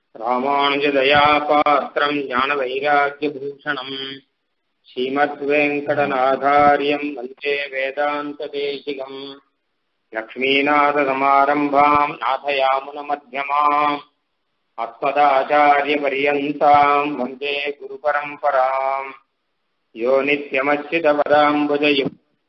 रामानुजदयापात्रम् ज्ञानवैराग्यभूषणम् श्रीमद्वेङ्कटनाथार्यम् वन्दे वेदान्तदेशिकम् लक्ष्मीनाथसमारम्भाम् नाथयामुनमध्यमाम् अस्मदाचार्यपर्यन्ताम् वन्दे गुरुपरम्पराम् यो नित्यमच्युतपदाम्बुजयु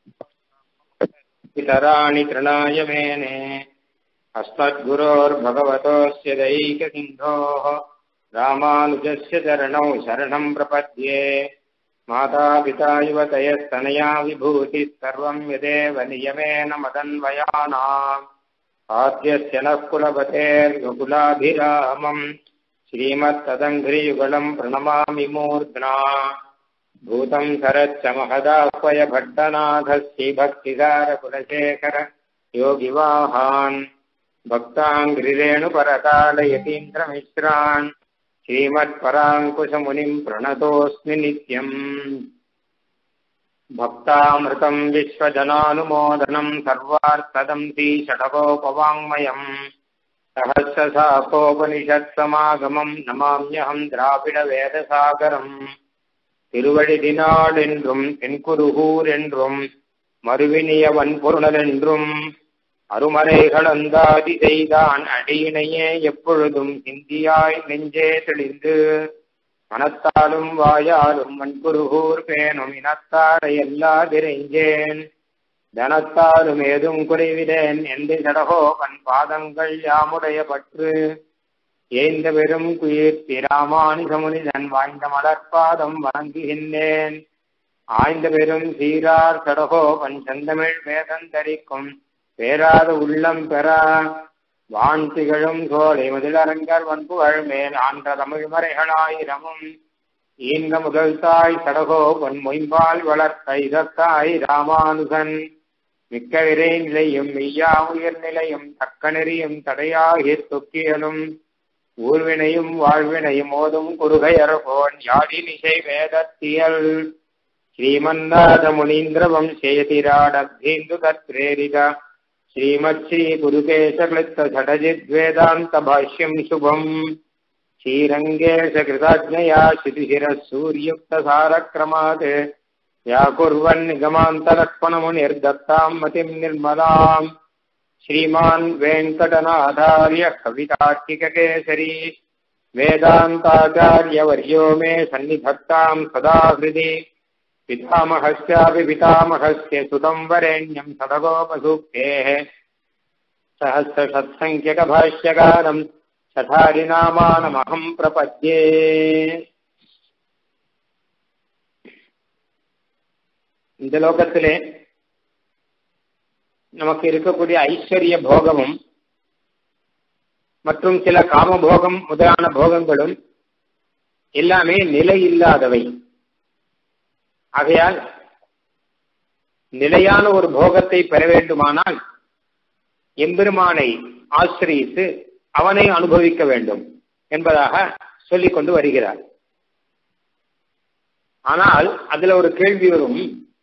पितराणि तृणाय मेने अस्मद्गुरोर्भगवतोऽस्य दैकसिन्धोः रामानुजस्य चरणौ शरणम् प्रपद्ये मातापिता युवतयस्तनया विभूतिः सर्वम् यदेव नियमेन मदन्वयानाम् आद्यस्य नः कुलपतेर्गुकुलाभिरामम् श्रीमत्तदङ्घ्रियुगलम् प्रणमामि मूर्ध्ना भूतम् सरच्च महदाह्वय भट्टनाथः श्रीभक्तिसारकुलशेखर योगिवाहान् भक्ताङ्घ्रिरेणुपरकालयतीन्द्रमिश्रान् श्रीमत्पराङ्कुशमुनिम् प्रणतोऽस्मि नित्यम् भक्तामृतम् विश्वजनानुमोदनम् सर्वार्थदम् श्रीषडकोपवाङ्मयम् सहस्रशाखोपनिषत्समागमम् नमाम्यहम् द्राविडवेदसागरम् திருவழிதினாடென்றும் தென்குருகூர் என்றும் மறுவினியவன் பொருணலென்றும் அருமறைகளந்தாதி செய்தான் அடியினையே எப்பொழுதும் சிந்தியாய் நெஞ்சே தெளிந்து மனத்தாலும் வாயாலும் மண்குருகூர் பேணும் இனத்தாரை எல்லாதிரைஞ்சேன் தனத்தாலும் ஏதும் குறைவிடேன் என்று சடகோபன் பாதங்கள் யாமுடைய பற்று ஏந்த பெரும் குயிர்த்தி ராமானுஜமுனிதன் வாய்ந்த மலர்பாதம் வணங்குகின்றேன் ஆய்ந்த பெரும் சீரார் சடகோபன் செந்தமிழ் வேதந்தரிக்கும் பேராத உள்ளம் பெறா வான் திகழும் சோலை முதலரங்கர் வன்புகழ் மேல் ஆன்ற தமிழ் மறைகளாயிரமும் ஈந்த முதல் தாய் சடகோபன் மொயம்பால் வளர்த்த இதத்தாய் ராமானுகன் மிக்க விரை நிலையும் மெய்யா உயிர் நிலையும் தக்க நெறியும் தடையாகி தொக்கியலும் ஊர்வினையும் வாழ்வினையும் ஓதும் குறுகையர் போன் யாழினிசை வேதத்தியல் ஸ்ரீமன்னாத முனீந்திர வம்சேதிராடபீந்து தத்ரேரித ஸ்ரீமத் ஸ்ரீ குருகேசக்லிப்த சடஜித்வேதாந்த பாஷ்யம் சுபம் ஸ்ரீரங்கேஷ கிருதாஜ்ஞயா ஸ்ருதிசிர சூரியுக்த சாரக்ரமாத் व्याकुर्वन् निगमान्तलक्ष्मणमुनिर्दत्ताम् मतिम् निर्मलाम् श्रीमान् वेङ्कटनाथार्य कवितार्किककेसरी वेदान्ताचार्यवर्यो मे सन्निधत्ताम् सदा हृदि पितामहस्यापि पितामहस्य सुतम् वरेण्यम् सदगोपसूक्तेः सहस्रषत्सङ्ख्यकभाष्यकारम् सठारिनामानमहम् प्रपद्ये இந்த லோகத்திலே நமக்கு இருக்கக்கூடிய ஐஸ்வர்ய போகமும் மற்றும் சில காமபோகம் முதலான போகங்களும் எல்லாமே நிலை இல்லாதவை ஆகையால் நிலையான ஒரு போகத்தை பெற வேண்டுமானால் எம்பெருமானை ஆசிரியித்து அவனை அனுபவிக்க வேண்டும் என்பதாக சொல்லிக் கொண்டு வருகிறார் ஆனால் அதுல ஒரு கேள்வி வரும்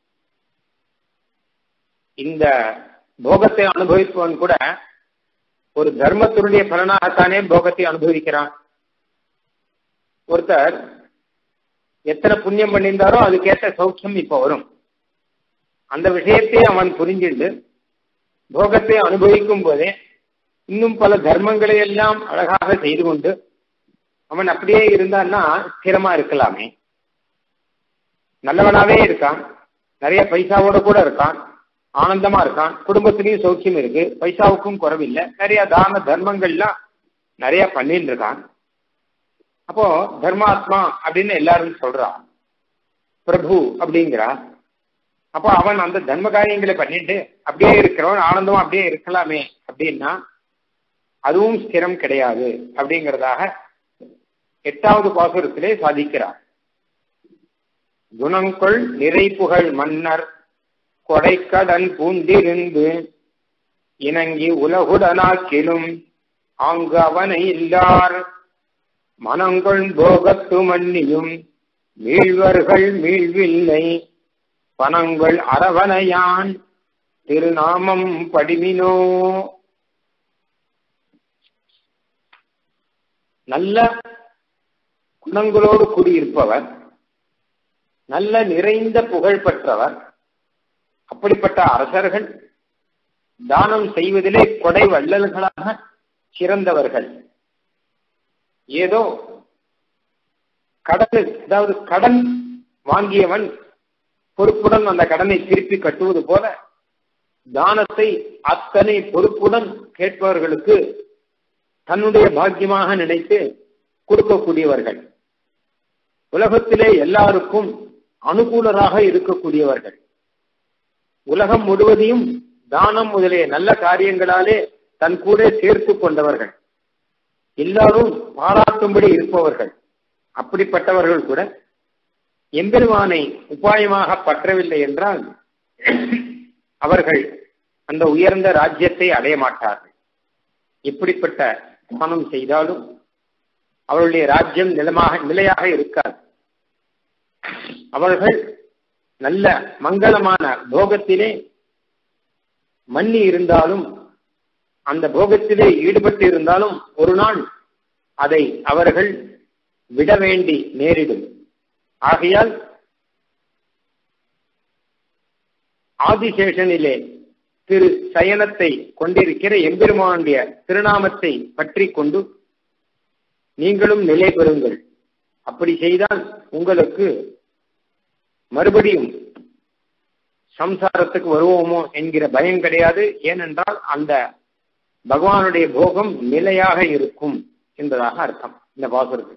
இந்த போகத்தை அனுபவிப்பவன் கூட ஒரு தர்மத்தினுடைய பலனாகத்தானே போகத்தை அனுபவிக்கிறான் ஒருத்தர் எத்தனை புண்ணியம் பண்ணியிருந்தாரோ அதுக்கேற்ற சௌக்கியம் இப்ப வரும் அந்த விஷயத்தை அவன் புரிஞ்சிட்டு போகத்தை அனுபவிக்கும் போதே இன்னும் பல தர்மங்களை எல்லாம் அழகாக செய்து கொண்டு அவன் அப்படியே இருந்தான்னா ஸ்திரமா இருக்கலாமே நல்லவனாவே இருக்கான் நிறைய பைசாவோட கூட இருக்கான் ஆனந்தமா இருக்கான் குடும்பத்திலையும் சௌக்கியம் இருக்கு பைசாவுக்கும் குறவில்லை நிறைய தான தர்மங்கள்லாம் நிறைய பண்ணிட்டு இருக்கான் அப்போ தர்மாத்மா அப்படின்னு எல்லாரும் சொல்றான் பிரபு அப்படிங்கிறா அப்போ அவன் அந்த தர்ம காரியங்களை பண்ணிட்டு அப்படியே இருக்கிறவன் ஆனந்தமா அப்படியே இருக்கலாமே அப்படின்னா அதுவும் ஸ்திரம் கிடையாது அப்படிங்கிறதாக எட்டாவது பாசுரத்திலே சாதிக்கிறார் குணங்கொள் நிறைப்புகழ் மன்னர் கொடைக்கடன் பூண்டிருந்து இணங்கி உலகுடனாக்கிலும் ஆங்கு அவனை இல்லார் மனங்கொள் போகத்து மன்னியும் மீழ்வர்கள் மீழ்வில்லை பனங்கள் அரவணையான் திருநாமம் படிமினோ நல்ல குணங்களோடு கூடியிருப்பவர் நல்ல நிறைந்த புகழ் பெற்றவர் அப்படிப்பட்ட அரசர்கள் தானம் செய்வதிலே கொடை வள்ளல்களாக சிறந்தவர்கள் ஏதோ கடன் அதாவது கடன் வாங்கியவன் பொறுப்புடன் அந்த கடனை திருப்பி கட்டுவது போல தானத்தை அத்தனை பொறுப்புடன் கேட்பவர்களுக்கு தன்னுடைய பாக்கியமாக நினைத்து கொடுக்கக்கூடியவர்கள் உலகத்திலே எல்லாருக்கும் அனுகூலராக இருக்கக்கூடியவர்கள் உலகம் முழுவதையும் தானம் முதலிய நல்ல காரியங்களாலே தன் கூட சேர்த்து கொண்டவர்கள் எல்லாரும் பாராட்டும்படி இருப்பவர்கள் அப்படிப்பட்டவர்கள் கூட எம்பெருமானை உபாயமாக பற்றவில்லை என்றால் அவர்கள் அந்த உயர்ந்த ராஜ்யத்தை அடைய மாட்டார்கள் இப்படிப்பட்ட தானம் செய்தாலும் அவருடைய ராஜ்யம் நிலமாக நிலையாக இருக்காது அவர்கள் நல்ல மங்களமான போகத்திலே மன்னி இருந்தாலும் அந்த போகத்திலே ஈடுபட்டு இருந்தாலும் ஒரு நாள் அதை அவர்கள் விட வேண்டி நேரிடும் ஆகையால் ஆதிசேஷனிலே திரு சயனத்தை கொண்டிருக்கிற எம்பெருமானுடைய திருநாமத்தை பற்றி கொண்டு நீங்களும் நிலை பெறுங்கள் அப்படி செய்தால் உங்களுக்கு மறுபடியும் சம்சாரத்துக்கு வருவோமோ என்கிற பயம் கிடையாது ஏனென்றால் அந்த பகவானுடைய போகம் நிலையாக இருக்கும் என்பதாக அர்த்தம் இந்த பாசுரத்துக்கு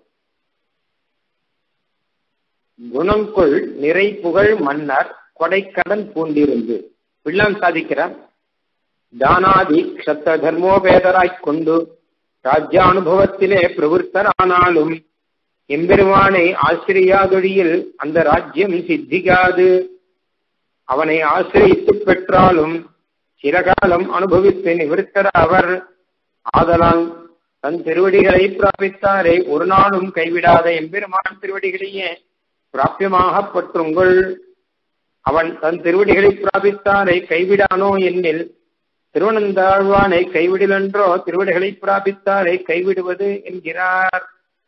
குணங்கொள் நிறை புகழ் மன்னர் கொடைக்கடன் பூண்டிருந்து பிள்ளான் சாதிக்கிறார் தானாதி க்ஷத்த தர்மோபேதராய்க் கொண்டு ராஜ்யானுபவத்திலே பிரவருத்தரானாலும் எம்பெருமானை ஆசிரியாதொழியில் அந்த ராஜ்யம் சித்திக்காது அவனை ஆசிரியித்து பெற்றாலும் சிறகாலம் அனுபவித்து நிவர்த்தர அவர் ஆதலால் தன் திருவடிகளை பிராபித்தாரே ஒரு நாளும் கைவிடாத எம்பெருமான் திருவடிகளையே பிராபியமாக பற்றுங்கள் அவன் தன் திருவடிகளை பிராபித்தாரை கைவிடானோ என்னில் திருவனந்தாழ்வானை கைவிடலென்றோ திருவடிகளை பிராபித்தாரை கைவிடுவது என்கிறார்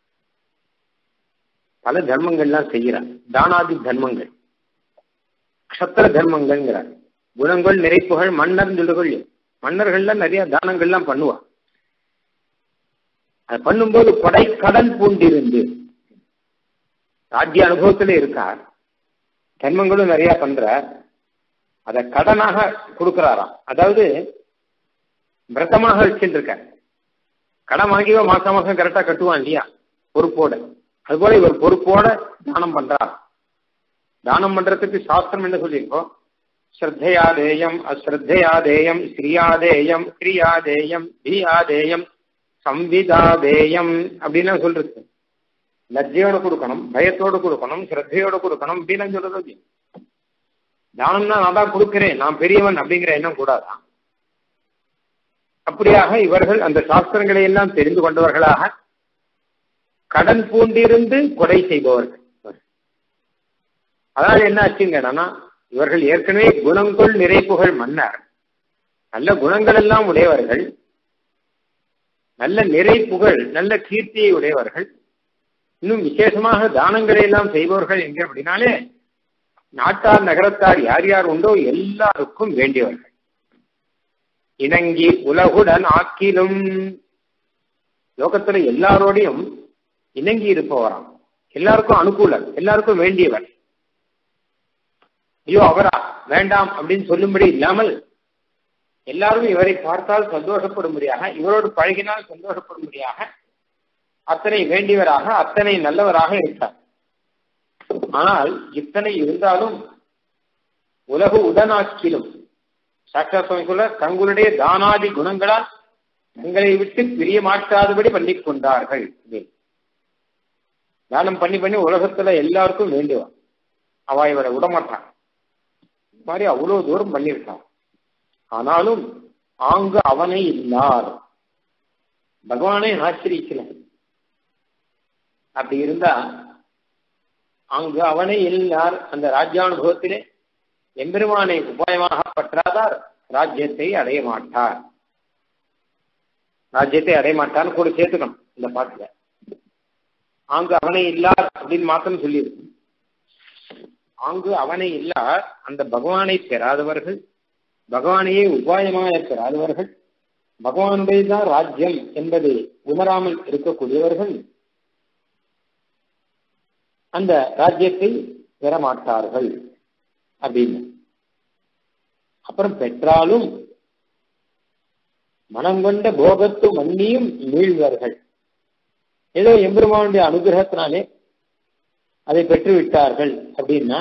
பல தர்மங்கள்லாம் செய்கிறார் தானாதி தர்மங்கள் க்ஷத்திர தர்மங்கள்ங்கிறார் குணங்கள் நிறைப்புகள் மன்னர் சொல்லுகள் மன்னர்கள்லாம் நிறைய தானங்கள்லாம் பண்ணுவா அது பண்ணும்போது கொடை கடன் பூண்டிருந்து ராஜ்ய அனுபவத்துல இருக்கார் தர்மங்களும் நிறைய பண்றார் அத கடனாக கொடுக்கிறாராம் அதாவது விரதமாக வச்சுருக்கார் கடன் வாங்கியோ மாசம் மாசம் கரெக்டா கட்டுவான் இல்லையா பொறுப்போட அதுபோல இவர் பொறுப்போட தானம் பண்றார் தானம் பண்றதுக்கு சாஸ்திரம் என்ன சொல்லியிருக்கோம் ஸ்ரத்தையாதேயம் அஸ்ரத்தையாதேயம் ஸ்ரீயாதேயம் ஸ்ரீயாதேயம் தீயாதேயம் சம்விதாதேயம் அப்படின்னு சொல்றது லஜ்ஜையோட கொடுக்கணும் பயத்தோடு கொடுக்கணும் ஸ்ரத்தையோட கொடுக்கணும் அப்படின்னு சொல்றது தானம்னா நான் தான் கொடுக்கிறேன் நான் பெரியவன் அப்படிங்கிற எண்ணம் கூடாதான் அப்படியாக இவர்கள் அந்த சாஸ்திரங்களை எல்லாம் தெரிந்து கொண்டவர்களாக கடன் பூண்டிருந்து கொடை செய்பவர்கள் அதனால என்ன ஆச்சுங்கன்னா இவர்கள் ஏற்கனவே குணங்கொள் நிறைப்புகள் மன்னர் நல்ல குணங்கள் எல்லாம் உடையவர்கள் நல்ல நிறை புகழ் நல்ல கீர்த்தியை உடையவர்கள் இன்னும் விசேஷமாக தானங்களை எல்லாம் செய்பவர்கள் எங்க அப்படின்னாலே நாட்டார் நகரத்தார் யார் யார் உண்டோ எல்லாருக்கும் வேண்டியவர்கள் இணங்கி உலகுடன் ஆக்கிலும் லோகத்துல எல்லாரோடையும் இணங்கி இருப்பவராம் எல்லாருக்கும் அனுகூலம் எல்லாருக்கும் வேண்டியவர் ஐயோ அவரா வேண்டாம் அப்படின்னு சொல்லும்படி இல்லாமல் எல்லாரும் இவரை பார்த்தால் சந்தோஷப்படும்படியாக இவரோடு பழகினால் சந்தோஷப்படும்படியாக அத்தனை வேண்டியவராக அத்தனை நல்லவராக இருக்கார் ஆனால் இத்தனை இருந்தாலும் உலகு உடனாக்கிலும் சாட்சா சுவாமி சொல்ல தங்களுடைய தானாதி குணங்களால் தங்களை விட்டு பிரிய மாட்டாதபடி பண்ணி கொண்டார்கள் தானம் பண்ணி பண்ணி உலகத்துல எல்லாருக்கும் வேண்டுவான் அவ இவரை விடமாட்டான் மாதிரி அவ்வளவு தூரம் பண்ணியிருக்கான் ஆனாலும் ஆங்கு அவனை இல்லார் பகவானை ஆச்சரிக்கல அப்படி இருந்தா அங்கு அவனை இல்லார் அந்த ராஜ்யானுபவத்திலே எம்பெருமானை உபாயமாக பற்றாதார் ராஜ்யத்தை அடைய மாட்டார் ராஜ்யத்தை அடைய மாட்டார்னு கூட சேர்த்துக்கணும் இந்த பாட்டுல ஆங்கு அவனை இல்லார் அப்படின்னு மாத்திரம் சொல்லியிருக்கு ஆங்கு அவனை இல்லார் அந்த பகவானை பெறாதவர்கள் பகவானையே உபாயமாக பெறாதவர்கள் பகவானுடைய தான் ராஜ்யம் என்பதை உணராமல் இருக்கக்கூடியவர்கள் அந்த ராஜ்யத்தை பெறமாட்டார்கள் அப்படின்னு அப்புறம் பெற்றாலும் மனம் கொண்ட போகத்து மன்னியும் மீழ்வார்கள் ஏதோ எம்பெருமானுடைய அனுகிரகத்தினாலே அதை பெற்று விட்டார்கள் அப்படின்னா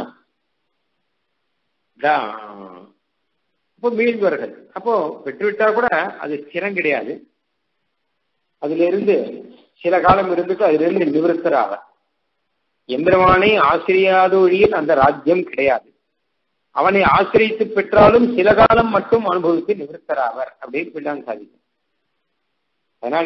அப்போ மீள்வார்கள் அப்போ பெற்றுவிட்டா கூட அது ஸ்திரம் கிடையாது அதுல இருந்து சில காலம் இருந்துட்டு அதுல இருந்து நிவர்த்தராக எம்பெருமானை ஆசிரியாத ஒழியில் அந்த ராஜ்யம் கிடையாது அவனை ஆசிரியத்து பெற்றாலும் சில காலம் மட்டும் அனுபவித்து நிவர்த்தராவர் அப்படின்னு பிள்ளான் சாதிக்கும் அதனால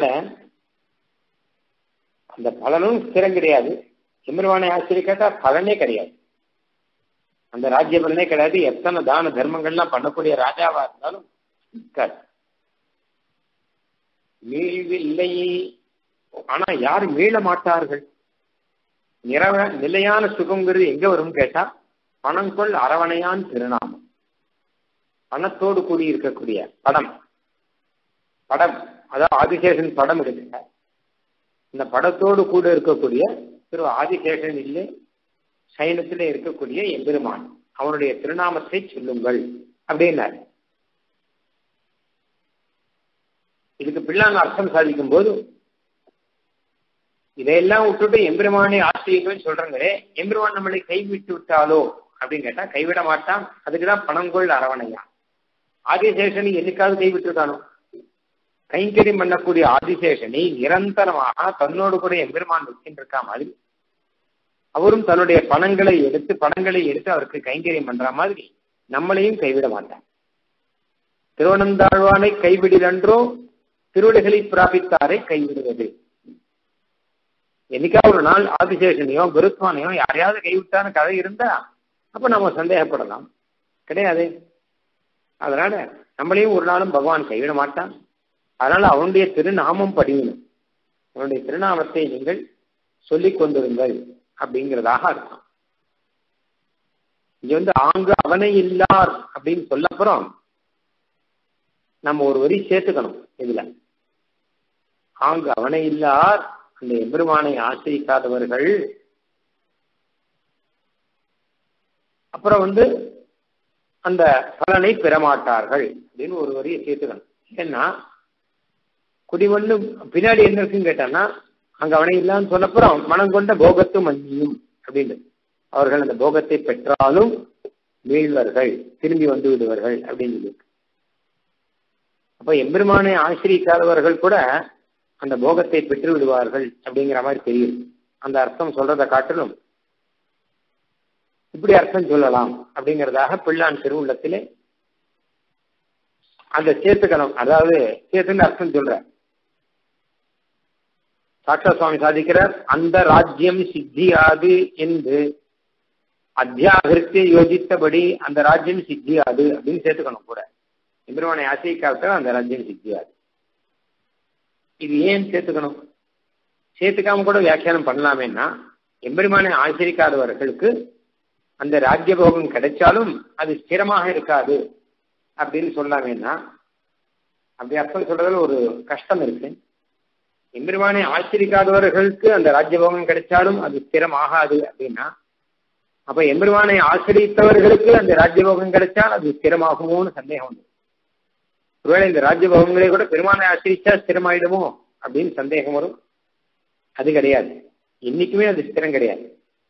அந்த பலனும் ஸ்திரம் கிடையாது எம்பெருமானை ஆசிரியக்காட்டா பலனே கிடையாது அந்த ராஜ்ய பலனே கிடையாது எத்தனை தான தர்மங்கள்லாம் பண்ணக்கூடிய ராஜாவா இருந்தாலும் இருக்காது மீழ்வில்லை ஆனா யாரும் மீள மாட்டார்கள் நிறவ நிலையான சுகங்கிறது எங்க வரும் கேட்டா பணங்கொள் அரவணையான் திருநாமம் பணத்தோடு கூடி இருக்கக்கூடிய படம் படம் அதாவது ஆதிசேஷன் படம் இருக்குங்க இந்த படத்தோடு கூட இருக்கக்கூடிய திரு ஆதிசேஷன் இல்லை சைனத்தில் இருக்கக்கூடிய எம்பெருமான் அவனுடைய திருநாமத்தை சொல்லுங்கள் அப்படின்னாரு இதுக்கு பிள்ளாங்க அர்த்தம் சாதிக்கும் போது இதையெல்லாம் விட்டுட்டு எம்பெருமானை ஆசிரியர்கள் சொல்றாங்களே எம்பெருமான் நம்மளை கைவிட்டு விட்டாலோ அப்படின்னு கேட்டா கைவிட மாட்டான் அதுக்குதான் பணங்கொள் அரவணையா ஆதிசேஷனை என்னைக்காவது கைவிட்டுருக்கானோ கைங்கரியம் பண்ணக்கூடிய ஆதிசேஷனை நிரந்தரமாக தன்னோடு கூட எம்பெருமான் வச்சுருக்கா மாதிரி அவரும் தன்னுடைய பணங்களை எடுத்து பணங்களை எடுத்து அவருக்கு கைங்கரியம் பண்ற மாதிரி நம்மளையும் கைவிட மாட்டான் திருவனந்தாழ்வானை கைவிடிலன்றோ திருவிடைகளை பிராபித்தாரை கைவிடுவது என்னைக்கா ஒரு நாள் ஆதிசேஷனையோ குருத்வானையோ யாரையாவது கைவிட்டான கதை இருந்தா அப்ப நம்ம சந்தேகப்படலாம் கிடையாது அதனால நம்மளையும் ஒரு நாளும் பகவான் கைவிட மாட்டான் அதனால அவனுடைய திருநாமம் படியணும் அவனுடைய திருநாமத்தை நீங்கள் சொல்லிக் கொண்டிருங்கள் அப்படிங்கிறதாக அர்த்தம் இங்க வந்து ஆங்கு அவனை இல்லார் அப்படின்னு சொல்ல அப்புறம் நம்ம ஒரு வரி சேர்த்துக்கணும் இதுல ஆங்கு அவனை இல்லார் அந்த எம்பெருமானை ஆசிரிக்காதவர்கள் அப்புறம் வந்து அந்த பலனை பெறமாட்டார்கள் அப்படின்னு ஒரு வரியை சேர்த்துக்கணும் ஏன்னா குடிமண்ணு பின்னாடி என்ன இருக்குன்னு கேட்டான்னா அங்க அவனை இல்லான்னு சொன்னப்புறம் மனம் கொண்ட போகத்தும் மன்னியும் அப்படின்னு அவர்கள் அந்த போகத்தை பெற்றாலும் மீள்வார்கள் திரும்பி வந்து விடுவார்கள் அப்படின்னு சொல்லி அப்ப எம்பெருமானை ஆசிரிக்காதவர்கள் கூட அந்த போகத்தை பெற்று விடுவார்கள் அப்படிங்கிற மாதிரி தெரியும் அந்த அர்த்தம் சொல்றதை காட்டிலும் இப்படி அர்த்தம் சொல்லலாம் அப்படிங்கிறதாக பிள்ளான் திருவுள்ளத்திலே அந்த சேர்த்துக்கணும் அதாவது சேர்த்துன்னு அர்த்தம் சொல்ற சாட்சா சுவாமி சாதிக்கிறார் அந்த ராஜ்யம் சித்தியாது என்று அத்தியாகிருத்திய யோசித்தபடி அந்த ராஜ்யம் சித்தியாது அப்படின்னு சேர்த்துக்கணும் கூட எம்பெருமானை ஆசைக்காவிட்டால் அந்த ராஜ்யம் சித்தியாது இது ஏன் சேர்த்துக்கணும் சேர்த்துக்காம கூட வியாக்கியானம் பண்ணலாமேன்னா எம்பெருமானை ஆசிரிக்காதவர்களுக்கு அந்த ராஜ்யபோகம் கிடைச்சாலும் அது ஸ்திரமாக இருக்காது அப்படின்னு சொல்லாமேன்னா அப்படி அர்த்தம் சொல்றதுல ஒரு கஷ்டம் இருக்கு எம்பெருமானை ஆசிரிக்காதவர்களுக்கு அந்த ராஜ்யபோகம் கிடைச்சாலும் அது ஸ்திரம் ஆகாது அப்படின்னா அப்ப எம்பெருமானை ஆசிரியத்தவர்களுக்கு அந்த ராஜ்யபோகம் கிடைச்சால் அது ஸ்திரமாகுமோன்னு சந்தேகம் உண்டு ஒருவேளை இந்த ராஜ்யபோகங்களே கூட பெருமானை ஆசிரிச்சா ஸ்திரமாயிடுமோ அப்படின்னு சந்தேகம் வரும் அது கிடையாது என்னைக்குமே அது ஸ்திரம் கிடையாது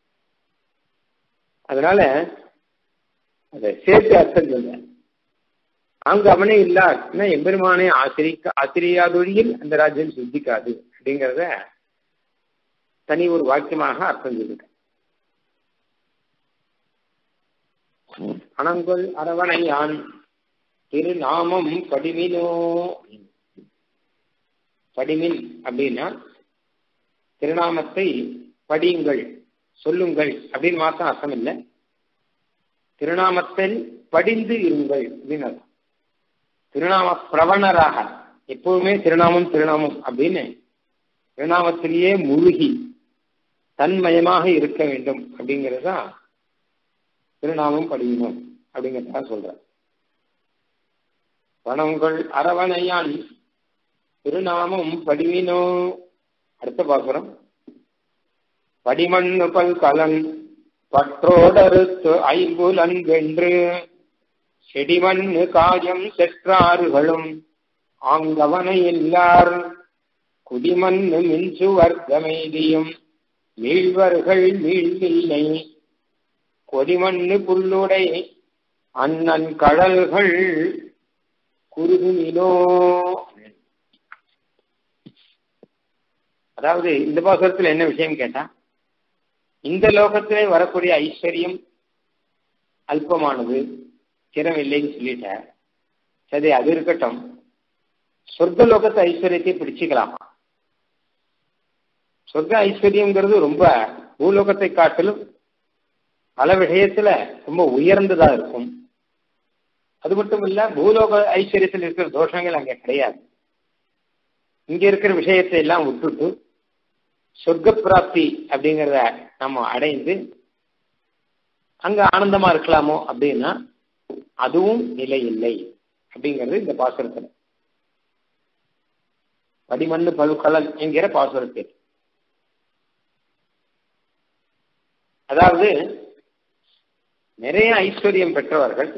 அதனால அதை சேர்த்து அர்த்தம் சொல்ல அங்கு அவனே இல்லாட்டினா எம்பெருமானை ஆசிரிக்க ஆசிரியாதொழியில் அந்த ராஜ்யம் சித்திக்காது அப்படிங்கிறத தனி ஒரு வாக்கியமாக அர்த்தம் சொல்லிருக்க அனங்கொல் அரவணையான் திருநாமம் படிமினோ படிமின் அப்படின்னா திருநாமத்தை படியுங்கள் சொல்லுங்கள் அப்படின்னு மாத்திரம் அர்த்தம் இல்லை திருநாமத்தில் படிந்து இருங்கள் அப்படின்னு அர்த்தம் திருநாம பிரவணராக எப்பவுமே திருநாமம் திருநாமம் அப்படின்னு திருநாமத்திலேயே முழுகி தன்மயமாக இருக்க வேண்டும் அப்படிங்கிறது தான் திருநாமம் படிக்கணும் அப்படிங்கிறதா சொல்ற வனங்கள் அரவணையான் திருநாமம் படிவினோ அடுத்த பாசுரம் படிமண்ணு பல் கலன் பற்றோடறுத்து ஐம்புலன் வென்று செடிமண்ணு காயம் செற்றாறுகளும் ஆங்கவனை இல்லார் குடிமண்ணு மின்சுவர்க்கமெய்தியும் மீழ்வர்கள் மீழ்வில்லை கொடிமண்ணு புல்லுடை அண்ணன் கடல்கள் குருகுமிலோ அதாவது இந்த பாசுரத்தில் என்ன விஷயம் கேட்டா இந்த லோகத்திலே வரக்கூடிய ஐஸ்வர்யம் அல்பமானது ஸ்திரம் இல்லைன்னு சொல்லிட்டார் சரி அது இருக்கட்டும் சொர்க்க லோகத்து ஐஸ்வர்யத்தை பிடிச்சுக்கலாமா சொர்க்க ஐஸ்வர்யம்ங்கிறது ரொம்ப பூலோகத்தை காட்டிலும் பல விஷயத்துல ரொம்ப உயர்ந்ததா இருக்கும் அது மட்டும் இல்ல பூலோக ஐஸ்வர்யத்தில் இருக்கிற தோஷங்கள் அங்க கிடையாது இங்க இருக்கிற விஷயத்தை எல்லாம் விட்டுட்டு சொர்க்க பிராப்தி அப்படிங்கிறத நம்ம அடைந்து அங்க ஆனந்தமா இருக்கலாமோ அப்படின்னா அதுவும் நிலை இல்லை அப்படிங்கிறது இந்த பாசுரத்தில் வடிமண்ணு பழுக்கலன் என்கிற பாசுரத்தில் அதாவது நிறைய ஐஸ்வர்யம் பெற்றவர்கள்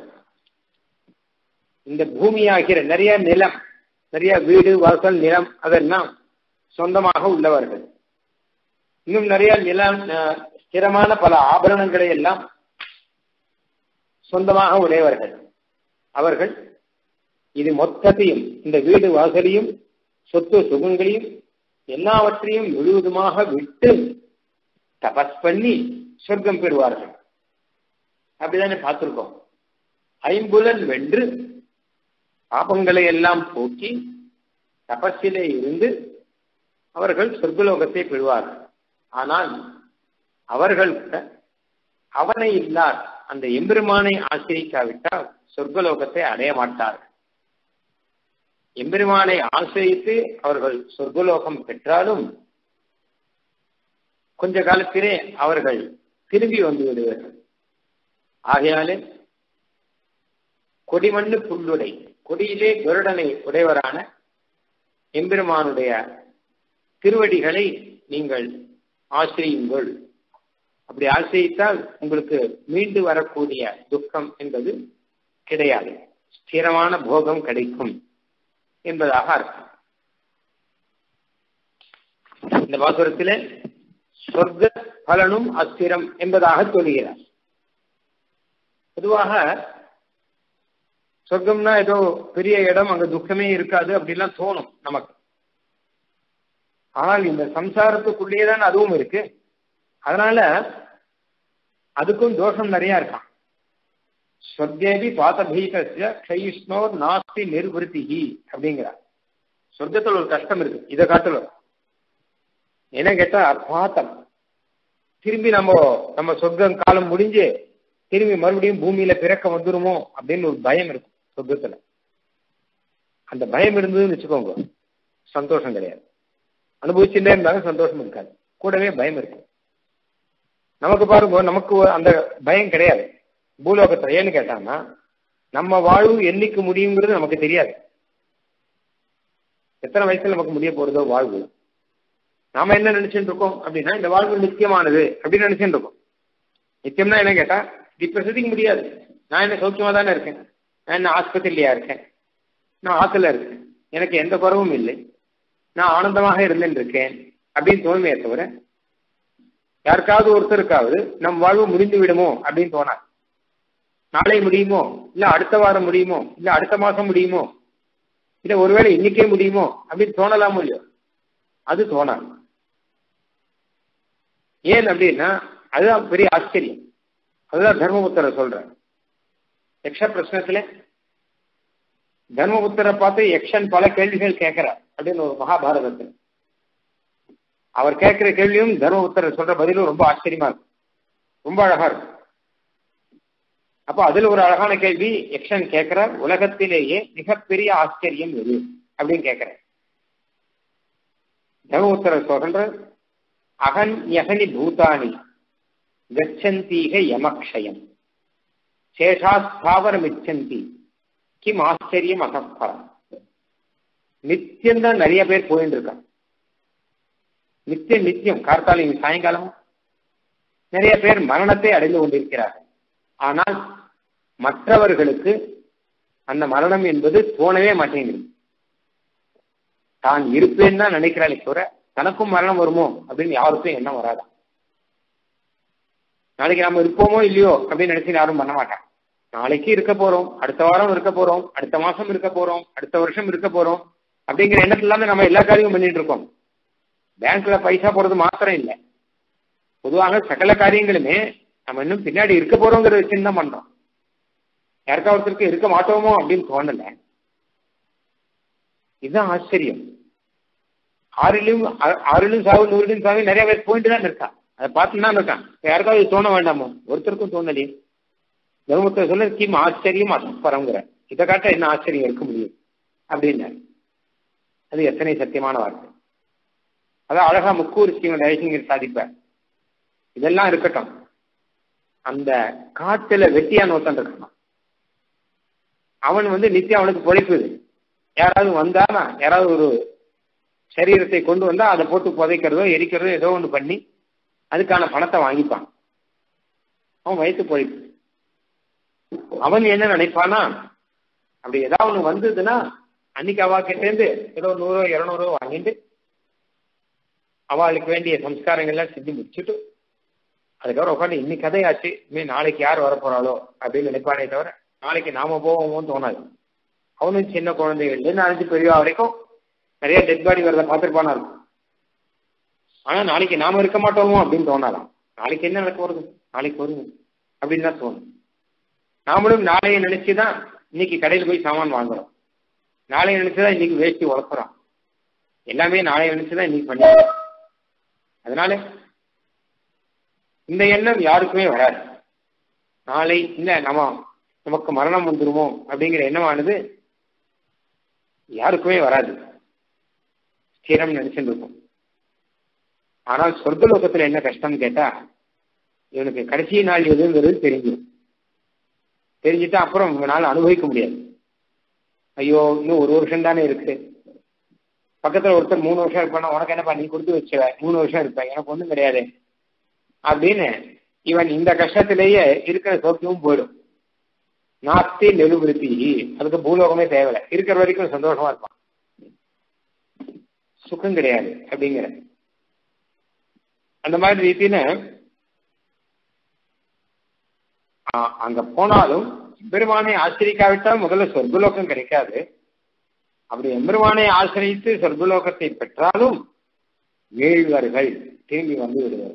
இந்த பூமியாகிற நிறைய நிலம் நிறைய வீடு வாசல் நிலம் அதெல்லாம் சொந்தமாக உள்ளவர்கள் இன்னும் நிறைய நிலம் ஸ்திரமான பல ஆபரணங்களை எல்லாம் சொந்தமாக உடையவர்கள் அவர்கள் இது மொத்தத்தையும் இந்த வீடு வாசலையும் சொத்து சுகங்களையும் எல்லாவற்றையும் முழுவதுமாக விட்டு தபஸ் பண்ணி சொர்க்கம் பெறுவார்கள் அப்படிதானே பார்த்திருக்கோம் ஐம்புலன் வென்று பாபங்களை எல்லாம் போக்கி தபஸிலே இருந்து அவர்கள் சொர்க்கலோகத்தை பெறுவார்கள் ஆனால் அவர்கள் கூட அவனை இல்லார் அந்த எம்பெருமானை ஆசிரிக்காவிட்டால் சொர்க்கலோகத்தை அடைய மாட்டார்கள் எம்பெருமானை ஆசிரித்து அவர்கள் சொர்க்கலோகம் பெற்றாலும் கொஞ்ச காலத்திலே அவர்கள் திரும்பி வந்து விடுவார்கள் ஆகையாலே கொடிமண்ணு புல்லுடை கொடியிலே கருடனை உடையவரான எம்பெருமானுடைய திருவடிகளை நீங்கள் ஆசிரியுங்கள் அப்படி ஆசிரியித்தால் உங்களுக்கு மீண்டு வரக்கூடிய துக்கம் என்பது கிடையாது ஸ்திரமான போகம் கிடைக்கும் என்பதாக அர்த்தம் இந்த பாசுரத்திலே சொர்க்க பலனும் அஸ்திரம் என்பதாக சொல்கிறார் பொதுவாக சொர்க்கம்னா ஏதோ பெரிய இடம் அங்க துக்கமே இருக்காது அப்படிலாம் தோணும் நமக்கு ஆனால் இந்த சம்சாரத்துக்குள்ளேயே தான் அதுவும் இருக்கு அதனால அதுக்கும் தோஷம் நிறைய இருக்கான் சொர்க்கேபி பாத்தபீகசிய க்ஷயிஷ்ணோர் நாஸ்தி நிர்வൃத்திஹி அப்படிங்கிறார் சொர்க்கத்தில் ஒரு கஷ்டம் இருக்கு இதை காட்டலும் என்ன கேட்டா பாத்தம் திரும்பி நம்ம நம்ம சொர்க்கம் காலம் முடிஞ்சு திரும்பி மறுபடியும் பூமியில பிறக்க வந்துருமோ அப்படின்னு ஒரு பயம் இருக்கும் சொர்க்கத்துல அந்த பயம் இருந்ததுன்னு வச்சுக்கோங்க சந்தோஷம் கிடையாது அனுபவிச்சுட்டே இருந்தாலும் சந்தோஷம் இருக்காது கூடவே பயம் இருக்கு நமக்கு பாருங்க நமக்கு அந்த பயம் கிடையாது பூலோகத்துல ஏன்னு கேட்டாங்கன்னா நம்ம வாழ்வு என்னைக்கு முடியுங்கிறது நமக்கு தெரியாது எத்தனை வயசுல நமக்கு முடிய போறதோ வாழ்வு நாம என்ன நினைச்சுட்டு இருக்கோம் அப்படின்னா இந்த வாழ்வு நித்தியமானது அப்படின்னு நினைச்சுட்டு இருக்கோம் நித்தியம்னா என்ன கேட்டா இப்ப சிதிக்க முடியாது நான் என்ன சௌக்கியமா தானே இருக்கேன் நான் என்ன ஆஸ்பத்திரிலையா இருக்கேன் நான் ஆத்துல இருக்கேன் எனக்கு எந்த குறவும் இல்லை நான் ஆனந்தமாக இருந்துட்டு இருக்கேன் அப்படின்னு தோணுமே தவிர யாருக்காவது ஒருத்தருக்காவது நம் வாழ்வு முடிந்து விடுமோ அப்படின்னு தோணாது நாளை முடியுமோ இல்ல அடுத்த வாரம் முடியுமோ இல்ல அடுத்த மாசம் முடியுமோ இல்ல ஒருவேளை இன்னைக்கே முடியுமோ அப்படின்னு தோணலாமோ இல்லையோ அது தோணாது ஏன் அப்படின்னா அதுதான் பெரிய ஆச்சரியம் அதுதான் தர்மபுத்தரை சொல்ற யக்ஷ பிரச்சனத்துல தர்மபுத்தரை பார்த்து யக்ஷன் பல கேள்விகள் கேட்கிறார் அப்படின்னு ஒரு மகாபாரதத்தில் அவர் கேட்கிற கேள்வியும் தர்மபுத்தர் சொல்ற பதிலும் ரொம்ப ஆச்சரியமா இருக்கும் ரொம்ப அழகா இருக்கும் அப்போ அதுல ஒரு அழகான கேள்வி யக்ஷன் கேட்கிறார் உலகத்திலேயே மிகப்பெரிய ஆச்சரியம் எது அப்படின்னு கேட்கிறார் தர்மபுத்தர் சொல்ற அகன் யகனி பூதானி கச்சந்தீக யமக்ஷயம் சேஷாஸ்தாவரமிச்சந்தி கிம் ஆச்சரியம் அசப்பரம் நித்தியம்தான் நிறைய பேர் போயிட்டு இருக்காங்க நித்தியம் நித்தியம் கார்த்தாலையும் சாயங்காலமும் நிறைய பேர் மரணத்தை அடைந்து கொண்டிருக்கிறார்கள் ஆனால் மற்றவர்களுக்கு அந்த மரணம் என்பது தோணவே மாட்டேங்குது தான் இருப்பேன்னு தான் நினைக்கிறாளே தவிர தனக்கும் மரணம் வருமோ அப்படின்னு யாருக்கும் எண்ணம் வராதா நாளைக்கு நாம இருப்போமோ இல்லையோ அப்படின்னு நினைச்சு யாரும் பண்ண மாட்டாங்க நாளைக்கு இருக்க போறோம் அடுத்த வாரம் இருக்க போறோம் அடுத்த மாசம் இருக்க போறோம் அடுத்த வருஷம் இருக்க போறோம் அப்படிங்கிற எண்ணத்துல தான் நம்ம எல்லா காரியமும் பண்ணிட்டு இருக்கோம் பேங்க்ல பைசா போறது மாத்திரம் இல்லை பொதுவாக சகல காரியங்களுமே நம்ம இன்னும் பின்னாடி இருக்க போறோங்கிற வச்சுன்னு தான் பண்றோம் யாருக்கா ஒருத்தருக்கு இருக்க மாட்டோமோ அப்படின்னு தோணல இதுதான் ஆச்சரியம் ஆறிலும் ஆறிலும் சாவு நூறிலும் சாவு நிறைய பேர் போயிட்டு தான் இருக்கா அதை பார்த்து தான் இருக்கான் யாருக்காவது தோண வேண்டாமோ ஒருத்தருக்கும் தோணலையே தர்மத்தை சொல்ல கிம் ஆச்சரியம் அசப்பரங்கிற இதை காட்ட என்ன ஆச்சரியம் இருக்க முடியும் அப்படின்னாரு அது எத்தனை சத்தியமான வார்த்தை அதான் அழகா முக்கூர் ஸ்ரீமன் ஜெயசிங்கர் சாதிப்பார் இதெல்லாம் இருக்கட்டும் அந்த காட்டுல வெட்டியான ஒருத்தன் இருக்கான் அவன் வந்து நித்தியம் அவனுக்கு பொழைப்புது யாராவது வந்தானா யாராவது ஒரு சரீரத்தை கொண்டு வந்தா அதை போட்டு புதைக்கிறதோ எரிக்கிறதோ ஏதோ ஒன்று பண்ணி அதுக்கான பணத்தை வாங்கிப்பான் அவன் வயிற்று பொழைப்பு அவன் என்ன நினைப்பானா அப்படி ஏதாவது ஒன்று வந்ததுன்னா அன்னைக்கு அவா கிட்டேருந்து ஏதோ நூறோ இருநூறோ வாங்கிட்டு அவளுக்கு வேண்டிய சம்ஸ்காரங்கள்லாம் செஞ்சு முடிச்சுட்டு அதுக்கப்புறம் உட்காந்து இன்னைக்கு கதையாச்சு இனிமே நாளைக்கு யார் வரப்போறாளோ அப்படின்னு நினைப்பானே தவிர நாளைக்கு நாம போவோமோன்னு தோணாது அவனும் சின்ன குழந்தைகள்ல அஞ்சு பெரியவா வரைக்கும் நிறைய டெட் பாடி வரத பார்த்துருப்பானா இருக்கும் ஆனா நாளைக்கு நாம இருக்க மாட்டோமோ அப்படின்னு தோணாதான் நாளைக்கு என்ன நடக்க வருது நாளைக்கு வருது அப்படின்னு தான் தோணும் நாமளும் நாளைய நினைச்சுதான் இன்னைக்கு கடையில் போய் சாமான் வாங்குறோம் நாளைய நினைச்சுதான் இன்னைக்கு வேஷ்டி உழப்புறோம் எல்லாமே நாளைய நினைச்சுதான் இன்னைக்கு பண்ணி அதனால இந்த எண்ணம் யாருக்குமே வராது நாளை இல்ல நம்ம நமக்கு மரணம் வந்துருமோ அப்படிங்கிற எண்ணமானது யாருக்குமே வராது ஸ்திரம் நினைச்சுட்டு இருக்கும் ஆனால் சொர்க்கலோகத்துல என்ன கஷ்டம்னு கேட்டா இவனுக்கு கடைசி நாள் எதுங்கிறது தெரிஞ்சிடும் தெரிஞ்சுட்டா அப்புறம் இவனால அனுபவிக்க முடியாது ஐயோ இன்னும் ஒரு வருஷம் தானே இருக்கு பக்கத்துல ஒருத்தர் மூணு வருஷம் இருப்பானா உனக்கு என்னப்பா நீ கொடுத்து வச்சுவ மூணு வருஷம் இருப்ப எனக்கு ஒண்ணும் கிடையாது அப்படின்னு இவன் இந்த கஷ்டத்திலேயே இருக்கிற சோக்கியமும் போயிடும் நாஸ்தி நெருவிருத்தி அதுக்கு பூலோகமே தேவையில்லை இருக்கிற வரைக்கும் சந்தோஷமா இருப்பான் சுகம் கிடையாது அப்படிங்கிற அந்த மாதிரி ரீதியில அங்க போனாலும் எம்பெருமானை ஆசிரிக்காவிட்டால் முதல்ல சொர்க்கலோகம் கிடைக்காது அப்படி எம்பெருமானை ஆசிரியித்து சொர்க்கலோகத்தை பெற்றாலும் மீழ்வர்கள் திரும்பி வந்து விடுவார்கள்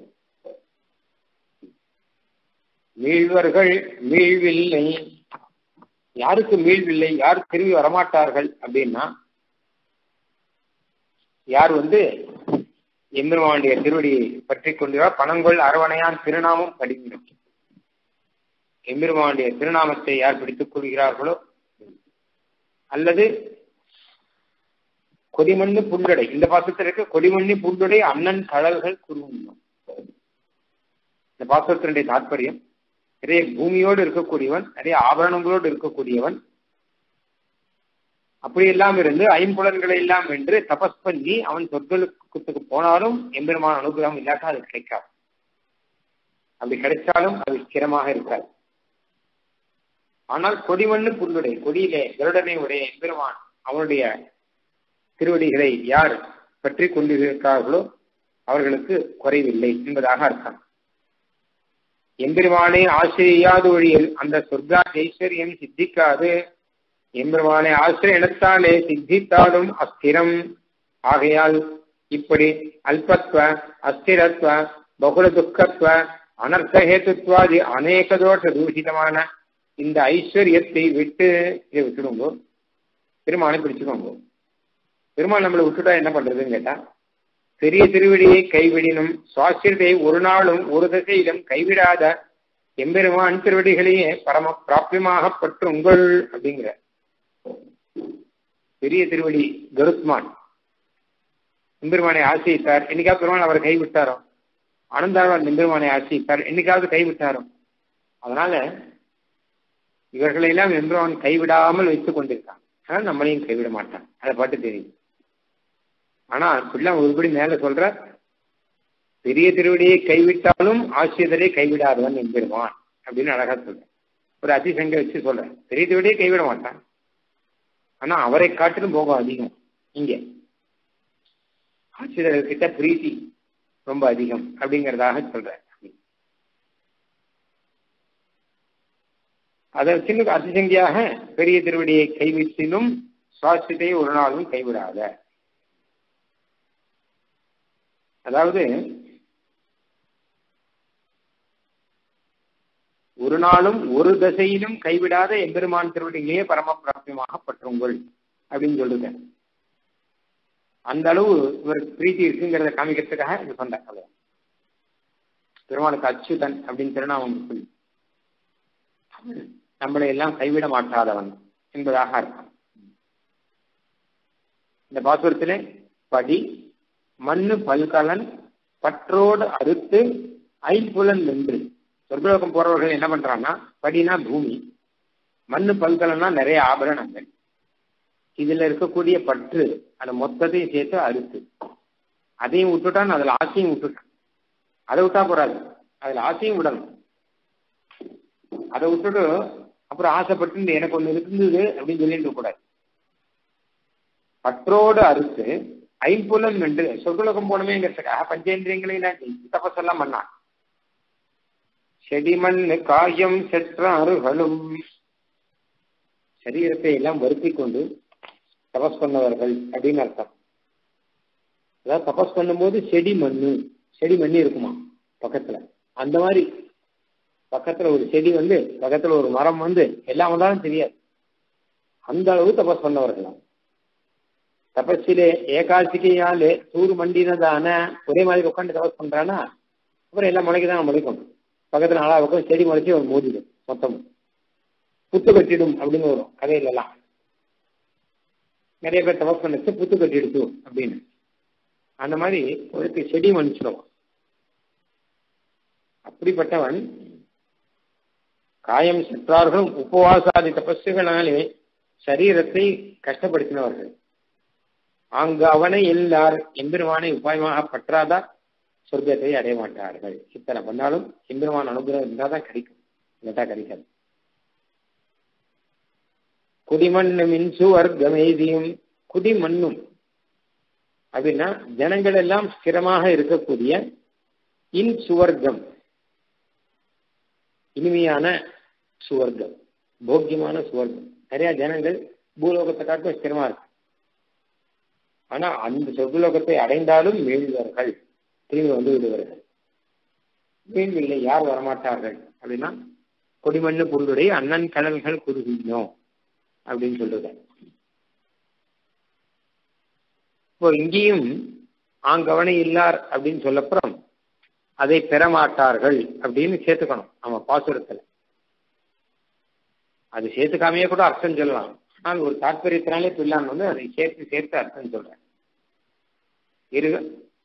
மீழ்வர்கள் மீழ்வில்லை யாருக்கு மீழ்வில்லை யார் திரும்பி வரமாட்டார்கள் அப்படின்னா யார் வந்து எம்பெருமானுடைய திருவடியை பற்றி கொண்டிருவார் பணங்கொள் அரவணையான் திருநாமம் படிக்கிறோம் எம்பெருமானுடைய திருநாமத்தை யார் பிடித்துக் கொள்கிறார்களோ அல்லது கொடிமண்ணு புண்டடை இந்த பாசத்தில் இருக்க கொடிமண்ணி புண்டடை அண்ணன் கடல்கள் குறுமுன்னும் இந்த பாசத்தினுடைய தாற்பயம் நிறைய பூமியோடு இருக்கக்கூடியவன் நிறைய ஆபரணங்களோடு இருக்கக்கூடியவன் அப்படி எல்லாம் இருந்து ஐம்புலன்களை எல்லாம் வென்று தபஸ் பண்ணி அவன் சொற்களுக்கு போனாலும் எம்பெருமான அனுகிரகம் இல்லாட்டா அது கிடைக்காது அப்படி கிடைச்சாலும் அது ஸ்திரமாக இருக்காது ஆனால் கொடிமண்ணு புல்லுடை கொடியிலே கருடனை உடைய எம்பெருமான் அவனுடைய திருவடிகளை யார் பற்றி கொண்டிருக்கிறார்களோ அவர்களுக்கு குறைவில்லை என்பதாக அர்த்தம் எம்பெருமானை ஆசிரியாத வழியில் அந்த சொர்க்கா ஐஸ்வர்யம் சித்திக்காது எம்பெருமானை ஆசிரியத்தாலே சித்தித்தாலும் அஸ்திரம் ஆகையால் இப்படி அல்பத்வ அஸ்திரத்வ பகுல துக்கத்வ அனர்த்தஹேத்துவாதி அநேக தோஷ தூஷிதமான இந்த ஐஸ்வர்யத்தை விட்டு இதை விட்டுடுங்கோ பெருமானை பிடிச்சுக்கோங்க பெருமாள் நம்மளை விட்டுட்டா என்ன பண்றதுன்னு கேட்டா பெரிய திருவடியை கைவிடினும் சுவாசியத்தை ஒரு நாளும் ஒரு திசையிலும் கைவிடாத எம்பெருமான் திருவடிகளையே பரம பிராபியமாக பற்றுங்கள் அப்படிங்கிற பெரிய திருவடி கருத்மான் எம்பெருமானை ஆசிரித்தார் என்னைக்கா பெருமாள் அவரை கைவிட்டாரோ அனந்தாழ்வார் எம்பெருமானை ஆசித்தார் என்னைக்காவது கைவிட்டாரோ அதனால இவர்களையெல்லாம் எம்பெருமான் கைவிடாமல் வைத்துக் கொண்டிருக்கான் அதனால நம்மளையும் கைவிட மாட்டான் அதை பாட்டு தெரியும் ஆனா பிள்ளை ஒருபடி மேல சொல்ற பெரிய திருவடியை கைவிட்டாலும் ஆசிரியரை கைவிடாதவன் எம்பெருமான் அப்படின்னு அழகா சொல்ற ஒரு அதிசங்க வச்சு சொல்றேன் பெரிய திருவடியை கைவிட மாட்டான் ஆனா அவரை காட்டிலும் போகம் அதிகம் இங்க ஆசிரியர்கிட்ட பிரீத்தி ரொம்ப அதிகம் அப்படிங்கறதாக சொல்றேன் அதை சின்ன அதிசங்கியாக பெரிய திருவடியை கைவிட்டினும் சுவாசித்தை ஒரு நாளும் கைவிடாத அதாவது ஒரு நாளும் ஒரு தசையிலும் கைவிடாத எம்பெருமான் திருவடியிலேயே பரம பிராப்தியமாக பற்றுங்கள் அப்படின்னு சொல்லுங்க அந்த அளவு இவருக்கு பிரீத்தி இருக்குங்கிறத காமிக்கிறதுக்காக இது சொன்னேன் அவ்வளவு பெருமானுக்கு அச்சுதன் அப்படின்னு திருநாமம் சொல்லி நம்மளை எல்லாம் கைவிட மாட்டாதவன் என்பதாக இருக்கும் இந்த பாசுரத்திலே படி மண்ணு பல்கலன் பற்றோடு அறுத்து ஐம்புலன் வென்று சொர்க்கலோகம் போறவர்கள் என்ன பண்றாங்கன்னா படினா பூமி மண்ணு பல்கலன்னா நிறைய ஆபரணங்கள் இதுல இருக்கக்கூடிய பற்று அதை மொத்தத்தையும் சேர்த்து அறுத்து அதையும் விட்டுட்டான் அதுல ஆசையும் விட்டுட்டான் அதை விட்டா போறாது அதுல ஆசையும் விடணும் அதை விட்டுட்டு அப்புறம் ஆசைப்பட்டு எனக்கு ஒண்ணு இருந்தது அப்படின்னு சொல்லிட்டு கூடாது பற்றோடு அறுத்து ஐம்புலன் வென்று சொர்க்கலோகம் போனமேங்கிறதுக்காக பஞ்சேந்திரியங்களையும் தபசெல்லாம் பண்ணான் செடிமண் காயம் செற்றாறுகளும் சரீரத்தை எல்லாம் வருத்தி கொண்டு தபஸ் பண்ணவர்கள் அப்படின்னு அர்த்தம் அதாவது தபஸ் பண்ணும்போது செடி மண்ணு செடி மண்ணி இருக்குமா பக்கத்துல அந்த மாதிரி பக்கத்துல ஒரு செடி வந்து பக்கத்துல ஒரு மரம் வந்து எல்லாம் வந்தாலும் தெரியாது அந்த அளவு தபஸ் பண்ணவர்களாம் தபஸிலே ஏகாசிக்கையாலே தூர் மண்டினதான ஒரே மாதிரி உட்காந்து தபஸ் பண்றானா அப்புறம் எல்லாம் முளைக்குதான் முளைக்கும் பக்கத்துல நாலா பக்கம் செடி முளைச்சி அவர் மோதிடும் மொத்தம் புத்து கட்டிடும் அப்படின்னு வரும் கதையில எல்லாம் நிறைய பேர் தபஸ் பண்ணிச்சு புத்து கட்டிடுச்சு அப்படின்னு அந்த மாதிரி ஒருக்கு செடி மன்னிச்சிடுவான் அப்படிப்பட்டவன் காயம் செற்றார்களும் உபவாசாதி தபஸுகளாலே சரீரத்தை கஷ்டப்படுத்தினவர்கள் அங்கு அவனை எல்லார் எம்பெருமானை உபாயமாக பற்றாதார் சொர்க்கத்தை அடைய மாட்டார்கள் இத்தனை பண்ணாலும் எம்பெருமான் அனுகிரகம் இருந்தால் தான் கிடைக்கும் இல்லாட்டா கிடைக்காது குடிமண்ணும் இன்சு வர்க்கமெய்தியும் குடிமண்ணும் அப்படின்னா ஜனங்கள் எல்லாம் ஸ்திரமாக இருக்கக்கூடிய இன் சுவர்க்கம் இனிமையான சுவர்க்கம் போக்கியமான சுவர்க்கம் நிறைய ஜனங்கள் பூலோகத்தை காட்டும் ஸ்திரமா இருக்கு ஆனா அந்த சொர்க்கலோகத்தை அடைந்தாலும் மீழ்வார்கள் திரும்பி வந்து விடுவார்கள் மீள்வில்லை யார் வரமாட்டார்கள் அப்படின்னா கொடிமண்ணு புல்லுடைய அண்ணன் கடல்கள் குறுகினோ அப்படின்னு சொல்றது இப்போ இங்கேயும் ஆங்கவனை இல்லார் அப்படின்னு சொல்லப்புறம் அதை பெறமாட்டார்கள் அப்படின்னு சேர்த்துக்கணும் நம்ம பாசுரத்துல அது சேர்த்துக்காமையே கூட அர்த்தம் சொல்லலாம் ஆனால் ஒரு தாற்பயத்தினாலே பிள்ளான் வந்து அதை சேர்த்து சேர்த்து அர்த்தம் சொல்றேன் இருக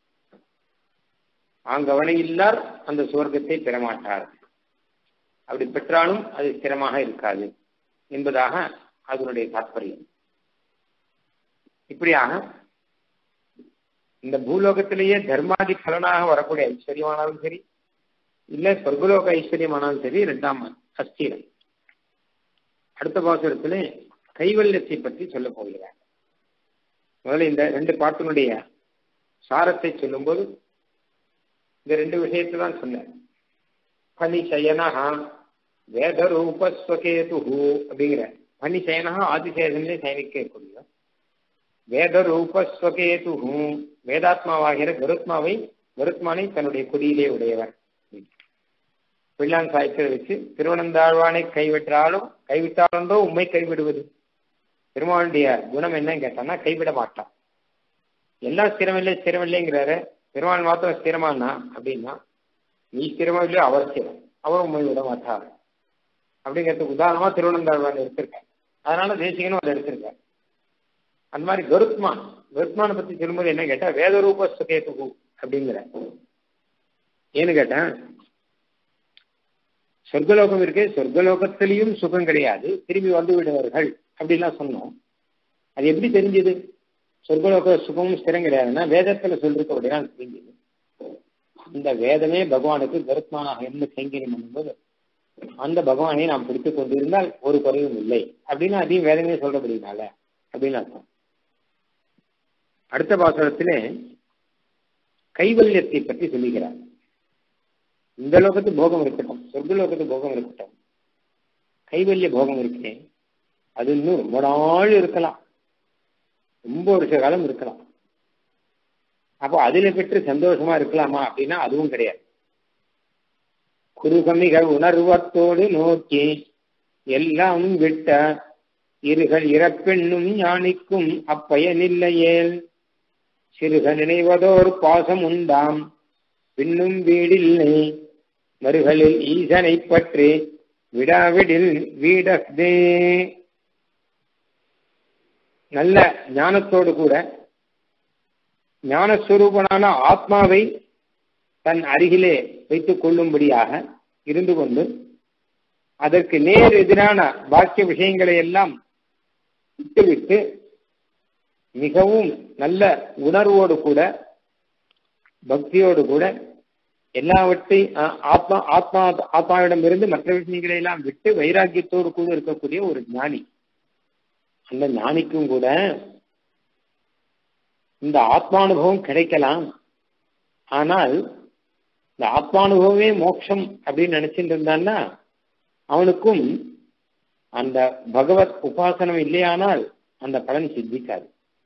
ஆங்கவனை இல்லார் அந்த சுவர்க்கத்தை பெறமாட்டார் அப்படி பெற்றாலும் அது ஸ்திரமாக இருக்காது என்பதாக அதனுடைய தாற்பயம் இப்படியாக இந்த பூலோகத்திலேயே தர்மாதி பலனாக வரக்கூடிய ஐஸ்வர்யமானாலும் சரி இல்ல சொர்க்கலோக ஐஸ்வர்யமானாலும் சரி இரண்டாம் அஸ்திரம் அடுத்த பாசுரத்துல கைவல்யத்தை பற்றி சொல்ல போகிறார் முதல்ல இந்த ரெண்டு பாட்டினுடைய சாரத்தை சொல்லும்போது இந்த ரெண்டு விஷயத்தை தான் சொன்னேன் பனி சயனஹா வேதரூபஸ்வகேது அப்படிங்கிற பனி சயனஹா ஆதிசேஷன்லே சயனிக்கக்கூடிய வேதரூபஸ்வகேது வேதாத்மாவாகிற கருத்மாவை கருத்மானை தன்னுடைய குடியிலே உடையவர் பிள்ளான் சாய்க்கரை வச்சு திருவனந்தாழ்வானை கைவிட்டாலும் கைவிட்டாலோ உண்மை கைவிடுவது பெருமாளுடைய குணம் என்னன்னு கேட்டான்னா கைவிட மாட்டான் எல்லாம் ஸ்திரமில்லை ஸ்திரமில்லைங்கிறாரு பெருமாள் மாத்திரம் ஸ்திரமானா அப்படின்னா நீ ஸ்திரமா இல்லையோ அவர் ஸ்திரம் அவர் உண்மை விட மாட்டார் அப்படிங்கிறதுக்கு உதாரணமா திருவனந்தாழ்வான் எடுத்திருக்கார் அதனால தேசிகனும் அதை எடுத்திருக்கார் அந்த மாதிரி கருத்மான் கருத்மானை பத்தி சொல்லும்போது என்ன கேட்டா வேதரூப சுகேது அப்படிங்கிற ஏன்னு கேட்டேன் சொர்க்கலோகம் இருக்கு சொர்க்கலோகத்திலையும் சுகம் கிடையாது திரும்பி வந்து விடுவார்கள் அப்படிலாம் சொன்னோம் அது எப்படி தெரிஞ்சது சொர்க்கலோக சுகமும் ஸ்திரம் கிடையாதுன்னா வேதத்துல சொல்லிருக்க அப்படின்னா தெரிஞ்சது இந்த வேதமே பகவானுக்கு கருத்மானாக இருந்து கைங்கரியம் பண்ணும்போது அந்த பகவானை நாம் பிடித்துக் கொண்டிருந்தால் ஒரு குறையும் இல்லை அப்படின்னு அதையும் வேதமே சொல்றபடினால அப்படின்னு அர்த்தம் அடுத்த பாசனத்திலே கைவல்யத்தை பற்றி சொல்லுகிறார் இந்த லோகத்து போகம் இருக்கட்டும் சொர்க்க லோகத்து போகம் இருக்கட்டும் கைவல்ய போகம் இருக்கே அது இன்னும் ரொம்ப நாள் இருக்கலாம் ரொம்ப வருஷ காலம் இருக்கலாம் அப்போ அதுல பெற்று சந்தோஷமா இருக்கலாமா அப்படின்னா அதுவும் கிடையாது குருகமிக உணர்வத்தோடு நோக்கி எல்லாம் விட்ட இருகள் இறப்பெண்ணும் ஞானிக்கும் அப்பயனில்லையேல் சிறுக நினைவதோர் பாசம் உண்டாம் பின்னும் வீடில்லை மறுகளில் ஈசனை பற்றி விடாவிடில் வீடே நல்ல ஞானத்தோடு கூட ஞானஸ்வரூபனான ஆத்மாவை தன் அருகிலே வைத்துக் கொள்ளும்படியாக இருந்து கொண்டு அதற்கு நேர் எதிரான பாக்கிய விஷயங்களை எல்லாம் விட்டுவிட்டு மிகவும் நல்ல உணர்வோடு கூட பக்தியோடு கூட எல்லாவற்றையும் ஆத்மா ஆத்மா ஆத்மாவிடம் இருந்து மற்ற விஷயங்களை எல்லாம் விட்டு வைராக்கியத்தோடு கூட இருக்கக்கூடிய ஒரு ஞானி அந்த ஞானிக்கும் கூட இந்த ஆத்மானுபவம் கிடைக்கலாம் ஆனால் இந்த ஆத்மானுபவமே மோட்சம் அப்படின்னு நினைச்சிட்டு இருந்தான்னா அவனுக்கும் அந்த பகவத் உபாசனம் இல்லையானால் அந்த பலன் சித்திக்காது